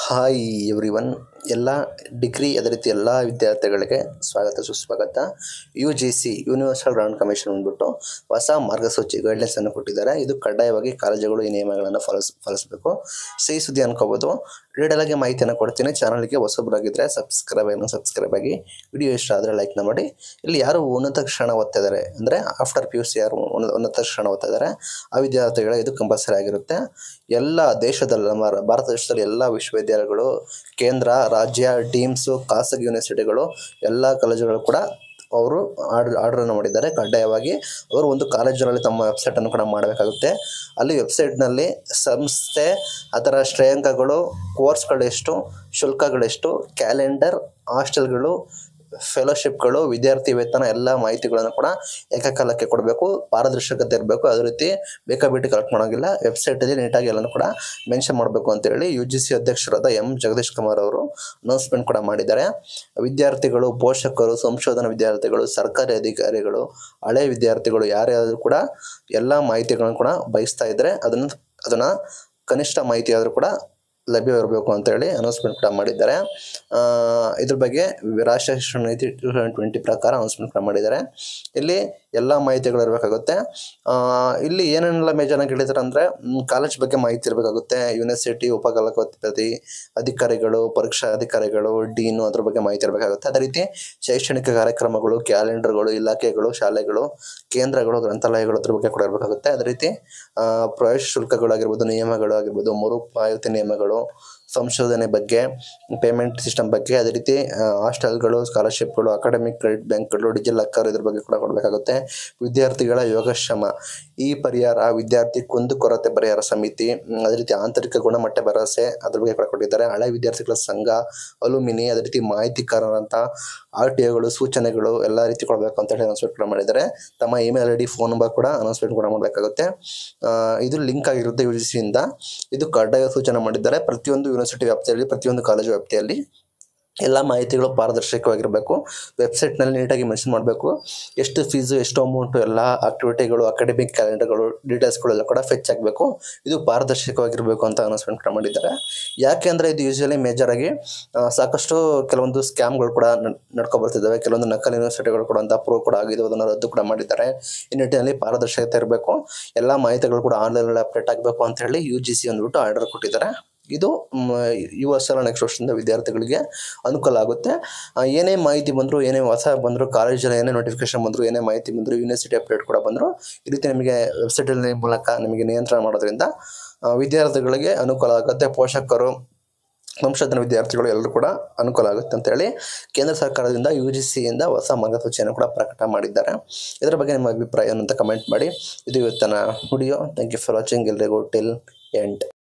hi everyone ಎಲ್ಲ degree ಅದೇ ರೀತಿ ಎಲ್ಲ ವಿದ್ಯಾರ್ಥಿಗಳಿಗೆ ಸ್ವಾಗತ ಸುಸ್ವಾಗತ U G C universal ground commission ಅಂದ್ಬಿಟ್ಟು ಹೊಸ ಮಾರ್ಗಸೂಚಿ ಗೈಡ್ಲೈನ್ಸನ್ನು ಕೊಟ್ಟಿದ್ದಾರೆ ಇದು ಕಡ್ಡಾಯವಾಗಿ ಕಾಲೇಜುಗಳು ಈ ನಿಯಮಗಳನ್ನು ಪಾಲಿಸ್ ಪಾಲಿಸಬೇಕು ಸಿಹಿ ಸುದ್ದಿ ಅನ್ಕೋಬೋದು ಡೀಟೇಲಾಗಿ ಮಾಹಿತಿಯನ್ನು ಕೊಡ್ತೀನಿ ಚಾನಲ್ಗೆ ಹೊಸಬರಾಗಿದ್ದರೆ ಸಬ್ಸ್ಕ್ರೈಬ್ ಆಗಿ ಸಬ್ಸ್ಕ್ರೈಬ್ ಆಗಿ ವಿಡಿಯೋ ಇಷ್ಟ ಆದರೆ ಲೈಕ್ನ ಮಾಡಿ ಇಲ್ಲಿ ಯಾರು ಉನ್ನತ ಶಿಕ್ಷಣ ಓದ್ತಾ ಇದ್ದಾರೆ ಅಂದರೆ ಆಫ್ಟರ್ ಪಿ ಯು ಸಿ ಯಾರು ಉನ್ನ- ಉನ್ನತ ಶಿಕ್ಷಣ ಓದ್ತಾ ಇದ್ದಾರೆ ಆ ವಿದ್ಯಾರ್ಥಿಗಳಿಗೆ ಇದು ಕಂಪಲ್ಸರಿ ಆಗಿರುತ್ತೆ ಎಲ್ಲ ದೇಶದಲ್ಲಿ ನಮ್ಮ ಭಾರತ ದೇಶದಲ್ಲಿ ಎಲ್ಲ ವಿಶ್ವವಿದ್ಯಾಲಯಗಳು ಕೇಂದ್ರ ರಾಜ್ಯ ಡೀಮ್ಸು ಖಾಸಗಿ ಯೂನಿವರ್ಸಿಟಿಗಳು ಎಲ್ಲ ಕಾಲೇಜುಗಳು ಕೂಡ ಅವರು ಆರ್ಡರ್ ಆರ್ಡ್ರನ್ನು ಮಾಡಿದ್ದಾರೆ ಕಡ್ಡಾಯವಾಗಿ ಅವರು ಒಂದು ಕಾಲೇಜಿನಲ್ಲಿ ತಮ್ಮ ವೆಬ್ಸೈಟನ್ನು ಕೂಡ ಮಾಡಬೇಕಾಗುತ್ತೆ ಅಲ್ಲಿ ವೆಬ್ಸೈಟ್ನಲ್ಲಿ ಸಂಸ್ಥೆ ಅದರ ಶ್ರೇಯಾಂಕಗಳು ಕೋರ್ಸ್ಗಳೆಷ್ಟು ಶುಲ್ಕಗಳೆಷ್ಟು ಕ್ಯಾಲೆಂಡರ್ ಹಾಸ್ಟೆಲ್ಗಳು ಫೆಲೋಶಿಪ್ಗಳು ವಿದ್ಯಾರ್ಥಿ ವೇತನ ಎಲ್ಲ ಮಾಹಿತಿಗಳನ್ನು ಕೂಡ ಏಕಕಾಲಕ್ಕೆ ಕೊಡಬೇಕು ಪಾರದರ್ಶಕತೆ ಇರಬೇಕು ಅದೇ ರೀತಿ ಬೇಕಾಬಿಟ್ಟು ಕಲೆಕ್ಟ್ ಮಾಡೋಂಗಿಲ್ಲ ವೆಬ್ಸೈಟಲ್ಲಿ ನೀಟಾಗಿ ಎಲ್ಲನೂ ಕೂಡ ಮೆನ್ಷನ್ ಮಾಡಬೇಕು ಅಂತೇಳಿ ಯು ಜಿ ಸಿ ಅಧ್ಯಕ್ಷರಾದ ಎಂ ಜಗದೀಶ್ ಕುಮಾರ್ ಅವರು ಅನೌನ್ಸ್ಮೆಂಟ್ ಕೂಡ ಮಾಡಿದ್ದಾರೆ ವಿದ್ಯಾರ್ಥಿಗಳು ಪೋಷಕರು ಸಂಶೋಧನಾ ವಿದ್ಯಾರ್ಥಿಗಳು ಸರ್ಕಾರಿ ಅಧಿಕಾರಿಗಳು ಹಳೆ ವಿದ್ಯಾರ್ಥಿಗಳು ಯಾರ್ಯಾರು ಕೂಡ ಎಲ್ಲ ಮಾಹಿತಿಗಳನ್ನು ಕೂಡ ಬಯಸ್ತಾ ಇದ್ದರೆ ಅದನ್ನು ಅದನ್ನು ಕನಿಷ್ಠ ಮಾಹಿತಿ ಆದರೂ ಕೂಡ ಲಭ್ಯವಿರಬೇಕು ಅಂತೇಳಿ ಅನೌನ್ಸ್ಮೆಂಟ್ ಕೂಡ ಮಾಡಿದ್ದಾರೆ ಆ, ಇದ್ರ ಬಗ್ಗೆ ರಾಷ್ಟ್ರೀಯ ಶಿಕ್ಷಣ ನೀತಿ ಟೂ ತೌಸಂಡ್ ಟ್ವೆಂಟಿ ಪ್ರಕಾರ ಅನೌನ್ಸ್ಮೆಂಟ್ ಕೂಡ ಮಾಡಿದ್ದಾರೆ ಇಲ್ಲಿ ಎಲ್ಲ ಮಾಹಿತಿಗಳು ಇರಬೇಕಾಗುತ್ತೆ ಆ, ಇಲ್ಲಿ ಏನೇನೆಲ್ಲ ಮೇಜರಾಗಿ ಹೇಳಿದ್ದಾರೆ ಅಂದರೆ ಕಾಲೇಜ್ ಬಗ್ಗೆ ಮಾಹಿತಿ ಇರಬೇಕಾಗುತ್ತೆ ಯೂನಿವರ್ಸಿಟಿ ಉಪಕುಲಪತಿ ಅಧಿಕಾರಿಗಳು ಪರೀಕ್ಷಾ ಅಧಿಕಾರಿಗಳು ಡೀನು ಅದ್ರ ಬಗ್ಗೆ ಮಾಹಿತಿ ಇರಬೇಕಾಗುತ್ತೆ ಅದೇ ರೀತಿ ಶೈಕ್ಷಣಿಕ ಕಾರ್ಯಕ್ರಮಗಳು ಕ್ಯಾಲೆಂಡರ್ಗಳು ಇಲಾಖೆಗಳು ಶಾಲೆಗಳು ಕೇಂದ್ರಗಳು ಗ್ರಂಥಾಲಯಗಳು ಅದ್ರ ಬಗ್ಗೆ ಕೂಡ ಇರಬೇಕಾಗುತ್ತೆ ಅದೇ ರೀತಿ ಆ, ಪ್ರವೇಶ ಶುಲ್ಕಗಳಾಗಿರ್ಬೋದು ನಿಯಮಗಳು ಆಗಿರ್ಬೋದು ಮರುಪಾವತಿ ನಿಯಮಗಳು ಸಂಶೋಧನೆ ಬಗ್ಗೆ ಪೇಮೆಂಟ್ ಸಿಸ್ಟಮ್ ಬಗ್ಗೆ ಅದೇ ರೀತಿ ಹಾಸ್ಟೆಲ್ಗಳು ಸ್ಕಾಲರ್ಶಿಪ್ಗಳು ಅಕಾಡೆಮಿಕ್ ಕ್ರೆಡಿಟ್ ಬ್ಯಾಂಕ್ಗಳು ಡಿಜಿಟಲ್ ಅಕ್ಕರ್ ಇದ್ರ ಬಗ್ಗೆ ಕೂಡ ಕೊಡಬೇಕಾಗುತ್ತೆ ವಿದ್ಯಾರ್ಥಿಗಳ ಯೋಗಕ್ಷೇಮ ಈ ಪರಿಹಾರ ವಿದ್ಯಾರ್ಥಿ ಕುಂದುಕೊರತೆ ಪರಿಹಾರ ಸಮಿತಿ ಹ್ಮ್, ಅದೇ ರೀತಿ ಆಂತರಿಕ ಗುಣಮಟ್ಟ ಭರವಸೆ ಅದ್ರ ಬಗ್ಗೆ ಕೂಡ ಕೊಟ್ಟಿದ್ದಾರೆ ಹಳೆ ವಿದ್ಯಾರ್ಥಿಗಳ ಸಂಘ ಅಲುಮಿನಿ ಅದೇ ರೀತಿ ಮಾಹಿತಿಕಾರರಂತ ಆರ್ ಟಿ ಒಗಳು ಸೂಚನೆಗಳು ಎಲ್ಲ ರೀತಿ ಕೊಡಬೇಕು ಅಂತ ಹೇಳಿ ಅನೌನ್ಸ್ಮೆಂಟ್ ಕೂಡ ಮಾಡಿದ್ದಾರೆ ತಮ್ಮ email I D phone number ಕೂಡ ಅನೌನ್ಸ್ಮೆಂಟ್ ಕೂಡ ಮಾಡಬೇಕಾಗುತ್ತೆ ಆ, ಇದು ಲಿಂಕ್ ಆಗಿರುತ್ತೆ ಯು ಜಿ ಸಿಯಿಂದ ಇದು ಕಡ್ಡಾಯ ಸೂಚನೆ ಮಾಡಿದ್ದಾರೆ ಪ್ರತಿಯೊಂದು ಯೂನಿವರ್ಸಿಟಿ ವ್ಯಾಪ್ತಿಯಲ್ಲಿ ಪ್ರತಿಯೊಂದು ಕಾಲೇಜು ವ್ಯಾಪ್ತಿಯಲ್ಲಿ ಎಲ್ಲ ಮಾಹಿತಿಗಳು ಪಾರದರ್ಶಕವಾಗಿರಬೇಕು ವೆಬ್ಸೈಟ್ನಲ್ಲಿ ನೀಟಾಗಿ ಮೆನ್ಷನ್ ಮಾಡಬೇಕು ಎಷ್ಟು ಫೀಸು ಎಷ್ಟು ಅಮೌಂಟು ಎಲ್ಲ ಆಕ್ಟಿವಿಟಿಗಳು ಅಕಾಡೆಮಿಕ್ ಕ್ಯಾಲೆಂಡರ್ಗಳು ಡೀಟೇಲ್ಸ್ಗಳು ಎಲ್ಲ ಕೂಡ ಫೆಚ್ ಆಗಬೇಕು ಇದು ಪಾರದರ್ಶಕವಾಗಿರಬೇಕು ಅಂತ ಅನೌನ್ಸ್ಮೆಂಟ್ ಕೂಡ ಮಾಡಿದ್ದಾರೆ ಯಾಕೆ ಅಂದರೆ ಇದು ಯೂಶಲಿ ಮೇಜರಾಗಿ ಸಾಕಷ್ಟು ಕೆಲವೊಂದು ಸ್ಕ್ಯಾಮ್ಗಳು ಕೂಡ ನಡ್- ನಡ್ಕೊ ಬರ್ತಿದ್ದಾವೆ ಕೆಲವೊಂದು ನಕಲಿ ಯೂನಿವರ್ಸಿಟಿಗಳು ಕೂಡ ಅಂತ ಅಪ್ರೂವ್ ಕೂಡ ಆಗಿದೆ ಅದನ್ನು ರದ್ದು ಕೂಡ ಮಾಡಿದ್ದಾರೆ ಈ ನಿಟ್ಟಿನಲ್ಲಿ ಪಾರದರ್ಶಕತೆ ಇರಬೇಕು ಎಲ್ಲ ಮಾಹಿತಿಗಳು ಕೂಡ ಆನ್ಲೈನಲ್ಲಿ ಅಪ್ಡೇಟ್ ಆಗಬೇಕು ಅಂತ ಹೇಳಿ ಯು ಜಿ ಸಿ ಅಂದ್ಬಿಟ್ಟು ಆರ್ಡರ್ ಕೊಟ್ಟಿದ್ದಾರೆ ಇದು ಮ್, ಈ ವರ್ಷ ನೆಕ್ಸ್ಟ್ ವರ್ಷದಿಂದ ವಿದ್ಯಾರ್ಥಿಗಳಿಗೆ ಅನುಕೂಲ ಆಗುತ್ತೆ ಆ, ಏನೇ ಮಾಹಿತಿ ಬಂದರೂ ಏನೇ ಹೊಸ ಬಂದರೂ ಕಾಲೇಜಲ್ಲಿ ಏನೇ ನೋಟಿಫಿಕೇಶನ್ ಬಂದರೂ ಏನೇ ಮಾಹಿತಿ ಬಂದರೂ ಯೂನಿವರ್ಸಿಟಿ ಅಪ್ಡೇಟ್ ಕೂಡ ಬಂದರೂ ಈ ರೀತಿ ನಿಮಗೆ ವೆಬ್ಸೈಟಲ್ಲಿ ಮೂಲಕ ನಿಮಗೆ ನಿಯಂತ್ರಣ ಮಾಡೋದ್ರಿಂದ ಆ, ವಿದ್ಯಾರ್ಥಿಗಳಿಗೆ ಅನುಕೂಲ ಆಗುತ್ತೆ ಪೋಷಕರು ಸಂಶೋಧನಾ ವಿದ್ಯಾರ್ಥಿಗಳು ಎಲ್ಲರೂ ಕೂಡ ಅನುಕೂಲ ಆಗುತ್ತೆ ಅಂತೇಳಿ ಕೇಂದ್ರ ಸರ್ಕಾರದಿಂದ ಯು ಜಿ ಸಿಯಿಂದ ಹೊಸ ಮಾರ್ಗಸೂಚಿಯನ್ನು ಕೂಡ ಪ್ರಕಟ ಮಾಡಿದ್ದಾರೆ ಇದರ ಬಗ್ಗೆ ನಿಮ್ಮ ಅಭಿಪ್ರಾಯ ಏನು ಅಂತ ಕಮೆಂಟ್ ಮಾಡಿ ಇದು ಇವತ್ತಿನ video thank you for watching ಎಲ್ರಿಗೂ ಟಿಲ್ ಎಂಡ್